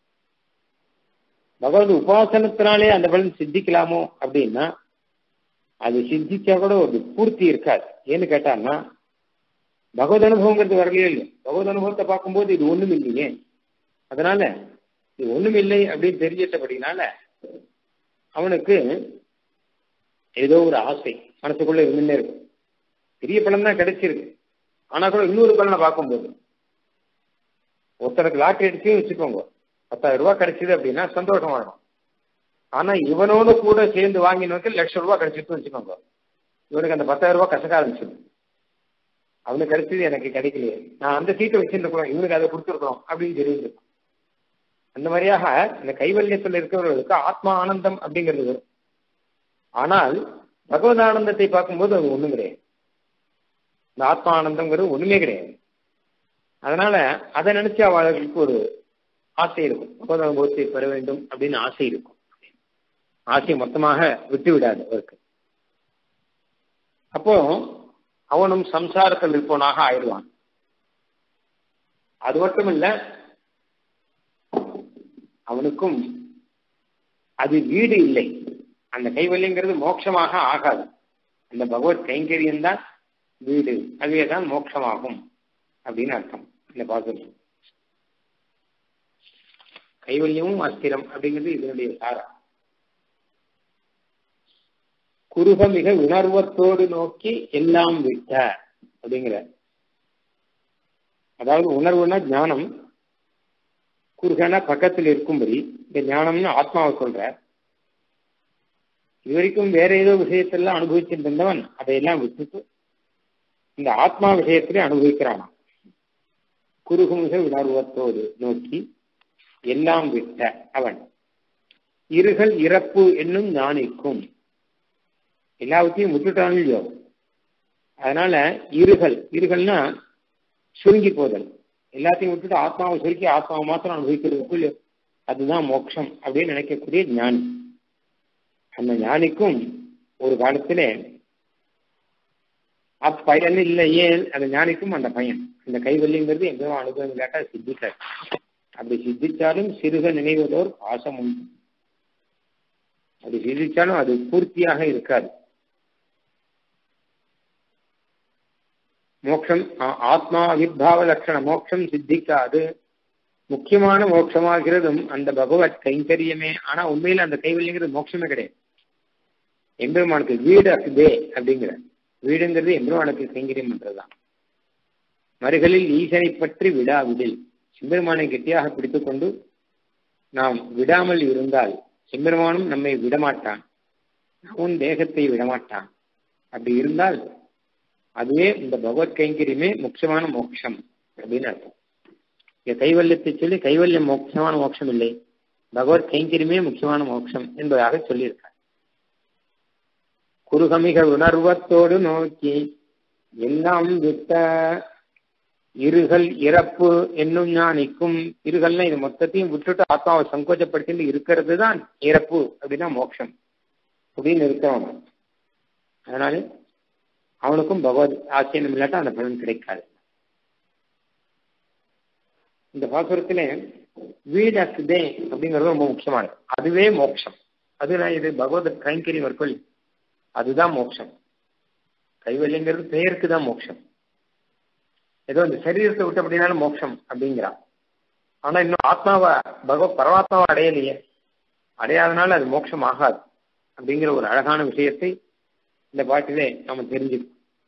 பகவத் உபாசனத்தினாலே அந்த பலன் சித்திக்கலாமோ அப்படின்னா அது சித்திச்சா கூட ஒரு பூர்த்தி இருக்காது ஏன்னு கேட்டான்னா பகவத் அனுபவங்கிறது வரலையே இல்லை பகவத் அனுபவத்தை பார்க்கும்போது இது ஒண்ணும் இல்லையே அதனால இது ஒண்ணும் இல்லை அப்படின்னு தெரிஞ்சிட்டபடினால அவனுக்கு ஏதோ ஒரு ஆசை மனசுக்குள்ள இருந்துட்டே இருக்கும் பெரிய பலன் தான் கிடைச்சிருக்கு ஆனா கூட இன்னொரு பலனை பார்க்கும்போது ஒருத்தருக்கு லாட்டரி அடிச்சு வச்சுக்கோங்க பத்தாயிரம் ரூபாய் கிடைச்சது அப்படின்னா சந்தோஷமா இருக்கும் ஆனா இவனோட கூட சேர்ந்து வாங்கினவனுக்கு லட்சம் ரூபாய் கிடைச்சிட்டு வச்சுக்கோங்க இவனுக்கு அந்த பத்தாயிரம் ரூபாய் கசக்க ஆரம்பிச்சிடும் அவனுக்கு கிடைச்சது எனக்கு கிடைக்கலையே நான் அந்த சீட்டை வச்சிருக்கணும் இவனுக்கு அதை கொடுத்துருக்கணும் அப்படின்னு தெரிஞ்சிருக்கும் அந்த மாதிரியாக இந்த கைவல்யத்தில் இருக்கிறவர்களுக்கு ஆத்மா ஆனந்தம் அப்படிங்கிறது வரும் ஆனால் பகவத் ஆனந்தத்தை பார்க்கும்போது அது ஒண்ணும் கிடையாது இந்த ஆத்மா ஆனந்தம்ங்கிறது ஒண்ணுமே கிடையாது அதனால அதை நினைச்சு அவர்களுக்கு ஒரு ஆசை இருக்கும் பகவத் அனுபவத்தை பெற வேண்டும் அப்படின்னு ஆசை இருக்கும் ஆசையை மொத்தமாக விட்டு விடாது அவருக்கு அப்போ அவனும் சம்சாரத்தில் இருப்பவனாக ஆயிடுவான் அது மட்டும் இல்ல அவனுக்கும் அது வீடு இல்லை அந்த கைவல்யங்கிறது மோட்சமாக ஆகாது அந்த பகவத் கைங்கரியம் தான் வீடு அதுவே தான் மோட்சமாகும் அப்படின்னு அர்த்தம் இந்த பாசுரம் கைவல்யமும் அஸ்திரம் அப்படிங்கிறது இதனுடைய சாரம் குருக மிக உணர்வத்தோடு நோக்கி எல்லாம் விட்ட அப்படிங்கிற அதாவது உணர்வுனா ஞானம் குருகனா பக்கத்தில் இருக்கும்படி இந்த ஞானம்னு ஆத்மாவை சொல்ற இது வரைக்கும் வேற ஏதோ விஷயத்தெல்லாம் அனுபவிச்சுட்டு இருந்தவன் அதையெல்லாம் விட்டுட்டு இந்த ஆத்மா விஷயத்திலே அனுபவிக்கிறானா குருகுமிக உணர்வத்தோடு நோக்கி எல்லாம் விட்ட அவன் இருகள் இறப்பு என்னும் ஞானிக்கும் எல்லாவற்றையும் விட்டுட்டான் இல்லையோ அதனால இருகள் இருகள்னா சுருங்கி போதல் எல்லாத்தையும் விட்டுட்டு ஆத்மாவை சுருக்கி ஆத்மாவை மாத்திரம் அனுபவிக்கிறதுக்கு இல்லையோ அதுதான் மோட்சம் அப்படின்னு நினைக்கக்கூடிய ஞானி அந்த ஞானிக்கும் ஒரு காலத்திலே அப்பயன் இல்லையே அந்த ஞானிக்கும் அந்த பையன் அந்த கைவல்யங்கிறது எங்கேயும் அனுபவம் கேட்டா சித்திக்காது அப்படி சித்திச்சாலும் சிறுக நினைவதோர் பாசம் உண்டு அப்படி சிந்திச்சாலும் அது பூர்த்தியாக இருக்காது மோட்சம் ஆத்மா அவிர்பாவ லட்சண மோட்சம் சித்திக்காது முக்கியமான மோட்சமாகிறதும் அந்த பகவத் கைங்கரியமே ஆனா உண்மையில அந்த கைவல்யங்கிறது மோட்சமே கிடையாது எம்பெருமானுக்கு வீடு அசுதே அப்படிங்கிற வீடுங்கிறது எம்பெருமானுக்கு கைங்கரியம் பண்றதுதான் மறுகளில் ஈசனை பற்றி விடாவிடில் சிம்பெருமானை கெட்டியாக பிடித்துக் கொண்டு நாம் விடாமல் இருந்தால் சிம்பெருமானும் நம்மை விடமாட்டான் உன் தேகத்தை விடமாட்டான் அப்படி இருந்தால் அதுவே இந்த பகவத் கைங்கரியமே முக்கியமான மோட்சம் அப்படின்னு அர்த்தம் இங்க கைவல்யத்தை சொல்லி கைவல்யம் முக்கியமான மோட்சம் இல்லை பகவத் கைங்கரியமே முக்கியமான மோட்சம் என்பதாக சொல்லியிருக்கார் குருகமிக உணர்வத்தோடு நோக்கி எல்லாம் விட்ட இருகள் இறப்பு என்னும் ஞானிக்கும் இருகள்னா இது மொத்தத்தையும் விட்டுட்டு ஆத்மாவை சங்கோச்சப்படுத்திட்டு இருக்கிறது தான் இறப்பு அப்படின்னா மோட்சம் அப்படின்னு இருக்கிறவன் அதனால அவனுக்கும் பகவத் ஆசிரியம் இல்லாட்டா அந்த பலன் கிடைக்காது இந்த பாசுரத்துல வீடு அசுதே அப்படிங்கிறது ரொம்ப முக்கியமானது அதுவே மோட்சம் அதுனா இது பகவத் கைங்கரியம் இருக்கல் அதுதான் மோட்சம் கைவல்யங்கிறது பெயருக்கு தான் மோட்சம் ஏதோ இந்த சரீரத்தை விட்டு அப்படின்னாலும் மோட்சம் அப்படிங்கிறான் ஆனா இன்னும் ஆத்மாவை பகவத் பரமாத்மாவை அடையலையே அடையாதனால அது மோட்சம் ஆகாது அப்படிங்கிற ஒரு அழகான விஷயத்தை இந்த பாட்டிலே நாம தெரிஞ்சுக்கணும்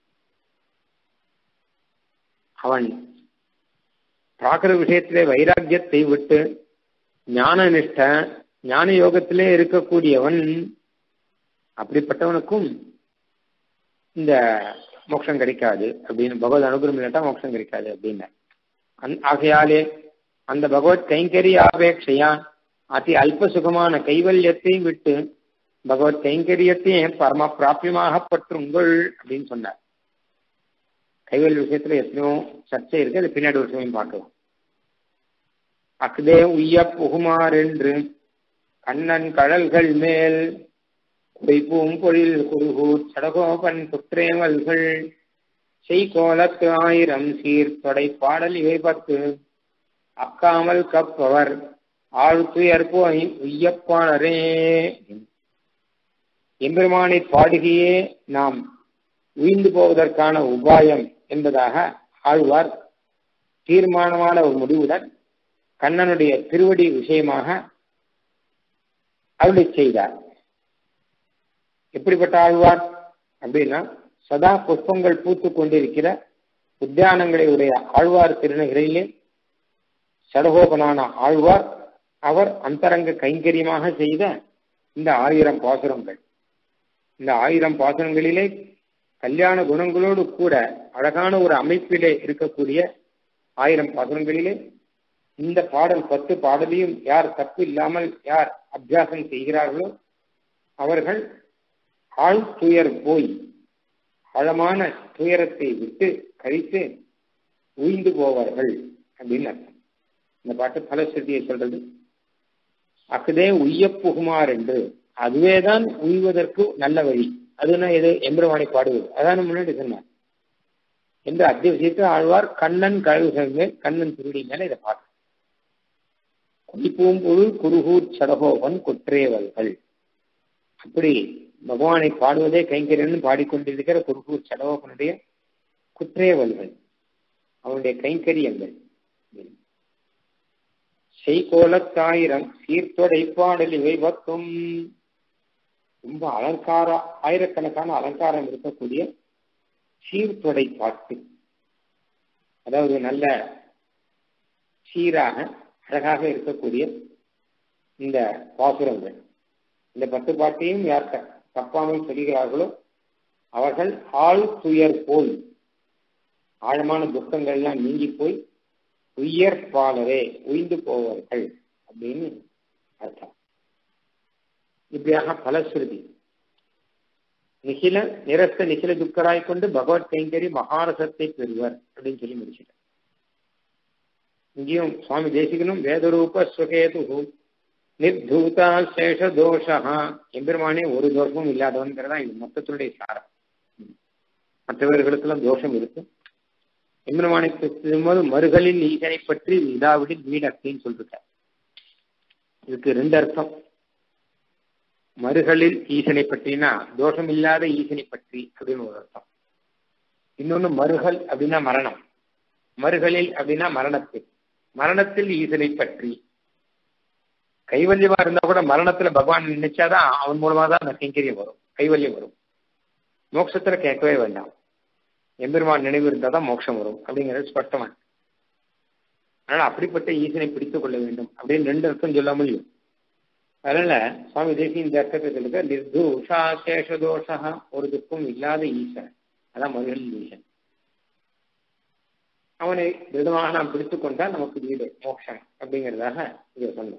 அவன் பிராகிருத விஷயத்திலே வைராக்கியத்தை விட்டு ஞான நிஷ்ட ஞான யோகத்திலே இருக்கக்கூடியவன் அப்படிப்பட்டவனுக்கும் இந்த மோட்சம் கிடைக்காது அப்படின்னு பகவத் அனுகிரகம் இல்லாட்டா மோட்சம் கிடைக்காது அப்படின்னு ஆகையாலே அந்த பகவத் கைங்கரியாபேட்சையா அதி அல்ப சுகமான கைவல்யத்தை விட்டு பகவத் கைங்கரியத்தையும் பரம பிராபியமாக பற்றுங்கள் அப்படின்னு சொன்னார் கைவல் விஷயத்துல எத்தனையோ சர்ச்சை இருக்கு அது பின்னாடி ஒரு சமயம் பார்க்கலாம் அக்தே உய்ய புகுமார் என்று கண்ணன் கடல்கள் மேல் பொய்ப்பூம் பொழில் குருகூர் சடகோபன் குற்றேவல்கள் செய்கோலத்து ஆயிரம் சீர்தொடை பாடல் இவை பத்து அக்காமல் கப்பவர் ஆழ்துயர் போய் உய்யப்பாளரே எம்பெருமானை பாடுகையே நாம் உயிர்ந்து போவதற்கான உபாயம் என்பதாக ஆழ்வார் தீர்மானமான ஒரு முடிவுடன் கண்ணனுடைய திருவடி விஷயமாக அருளை செய்தார் எப்படிப்பட்ட ஆழ்வார் அப்படின்னா சதா புஷ்பங்கள் பூத்து கொண்டிருக்கிற உத்தியானங்களை உடைய ஆழ்வார் திருநகரிலே சடகோபனான ஆழ்வார் அவர் அந்தரங்க கைங்கரியமாக செய்த இந்த ஆயிரம் பாசுரங்கள் இந்த ஆயிரம் பாசுரங்களிலே கல்யாண குணங்களோடு கூட அழகான ஒரு அமைப்பிலே இருக்கக்கூடிய ஆயிரம் பாசுரங்களிலே இந்த பாடல் பத்து பாடலையும் யார் தப்பு இல்லாமல் யார் அபியாசம் செய்கிறார்களோ அவர்கள் ஆழ் துயர் போய் ஆழமான துயரத்தை விட்டு கழித்து உயிந்து போவார்கள் அப்படின்னு அர்த்தம் இந்த பாட்டு பலஸ்ருதியை சொல்றது அக்குதே உய்ய புகுமார் என்று அதுவேதான் உய்வதற்கு நல்ல வழி அதுனா எது எம்பெருமானை பாடுவது அதான் முன்னாடி சொன்னார் என்று அத்திய விஷயத்தை ஆழ்வார் கண்ணன் கழுகுகள் கண்ணன் திருடி மேல இதை பார்க்க குறிப்பூம்பொழு குருகூர் சடகோபன் குற்றேவல்கள் அப்படி பகவானை பாடுவதே கைங்கரியன்னு பாடிக்கொண்டிருக்கிற குருகூர் சடகோபனுடைய குற்றேவல்கள் அவனுடைய கைங்கரியங்கள் செய்கோலத்தாயிரம் சீர்த்தொடை பாடல் இவை பத்தும் ரொம்ப அலங்கார ஆயிரக்கணக்கான அலங்காரம் இருக்கக்கூடிய சீர்தொடை பாட்டு அதாவது நல்ல சீராக அழகாக இருக்கக்கூடிய இந்த பாசுரங்கள் இந்த பத்து பாட்டையும் யார் தப்பாமல் சொல்கிறார்களோ அவர்கள் ஆள் துயர் போய் ஆழமான துக்கங்கள் எல்லாம் நீங்கி போய் உயர்ப்பாளரே உயிந்து போவார்கள் அப்படின்னு அர்த்தம் இப்படியாக பலஸ்ருதி நிகில நிரஸ்த நிகில துக்கராய் கொண்டு பகவத் கைங்கரி மகாரசத்தை பெறுவர் அப்படின்னு சொல்லி முடிச்சிட்டார் இங்கேயும் சுவாமி தேசிகனும் வேதரூப சுகேது நிர்தூதா சேஷ தோஷா எம்பெருமானே ஒரு தோஷமும் இல்லாதவன்கிறதா இது மொத்தத்தினுடைய சாரம் மற்றவர்களுக்கெல்லாம் தோஷம் இருக்கு எம்பெருமானை போது மறுகளில் ஈசனை பற்றி இதாவிடில் வீடத்தின்னு சொல்லிருக்கார் இதுக்கு ரெண்டு அர்த்தம் மறுகளில் ஈசனை பற்றினா தோஷம் இல்லாத ஈசனை பற்றி அப்படின்னு ஒரு அர்த்தம் இன்னொன்னு மறுகள் அப்படின்னா மரணம் மறுகளில் அப்படின்னா மரணத்தில் மரணத்தில் ஈசனை பற்றி கைவல்யமா இருந்தா கூட மரணத்துல பகவான் நினைச்சாதான் அவன் மூலமா தான் அந்த கைங்கரியம் வரும் கைவல்யம் வரும் மோட்சத்துல கேட்கவே வேண்டாம் எம்பெருமான் நினைவு இருந்தால் தான் மோட்சம் வரும் அப்படிங்கிறது ஸ்பஷ்டமா அதனால அப்படிப்பட்ட ஈசனை பிடித்துக் கொள்ள வேண்டும் அப்படின்னு ரெண்டு அர்த்தம் சொல்ல முடியும் அதனால சுவாமி தேசி இந்த அர்த்தத்தை சொல்லுங்க நிர்தூஷா சேஷதோஷா ஒரு துக்கம் இல்லாத ஈசன் அதான் மதுரன் ஈசன் அவனை திருடமாக நாம் பிடித்துக் கொண்டால் நமக்கு வீடு மோட்சம் அப்படிங்கிறதாக இங்க சொன்னோம்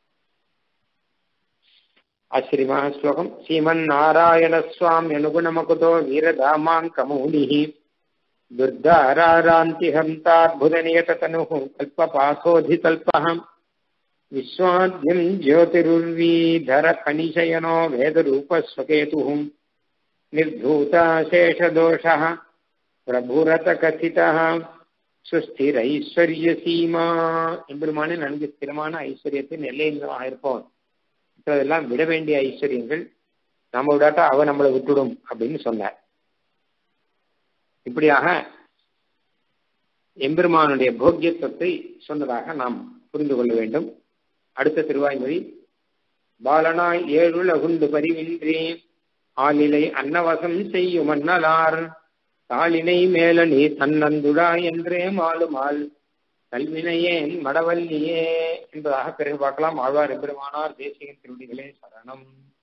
ஆச்சரியமாக ஸ்லோகம் ஸ்ரீமன் நாராயண சுவாமி அனுகுணமகுதோ வீரதாமாங்கமௌனி துர்தாராராந்தி ஹந்தார்புதநியதனுः கல்பபாசோதிகல்பः विश्वाद्यम् ज्योतिरुर्वीधरखनिशयनो वेदरूपस्वकेतुः निर्धूताशेषदोषः प्रभुरतकथितः சுஸ்திர ஐஸ்வர்ய சீமா எம்பெருமானே நன்கு ஸ்திரமான ஐஸ்வர்யத்தின் எல்லையினமாக இருப்போம் மற்றதெல்லாம் விட வேண்டிய ஐஸ்வர்யங்கள் நம்ம விடாட்டா அவ நம்மளை விட்டுடும் அப்படின்னு சொன்னார் இப்படியாக எம்பெருமானுடைய போக்கியத்துவத்தை சொன்னதாக நாம் புரிந்து கொள்ள வேண்டும் அடுத்த திருவாய்மொழி பாலனாய் ஏழுலகுண்டு பரிவின்றி ஆளிலை அன்னவசம் செய்யும் அன்னலார் தாளினை மேல நீ தன்னந்துடா என்றே மாலுமால் கல்வினையேன் மடவல்லியே என்பதாக பிறகு பார்க்கலாம் ஆழ்வார் எம்பெருமானார் தேசிய திருடிகளே சரணம்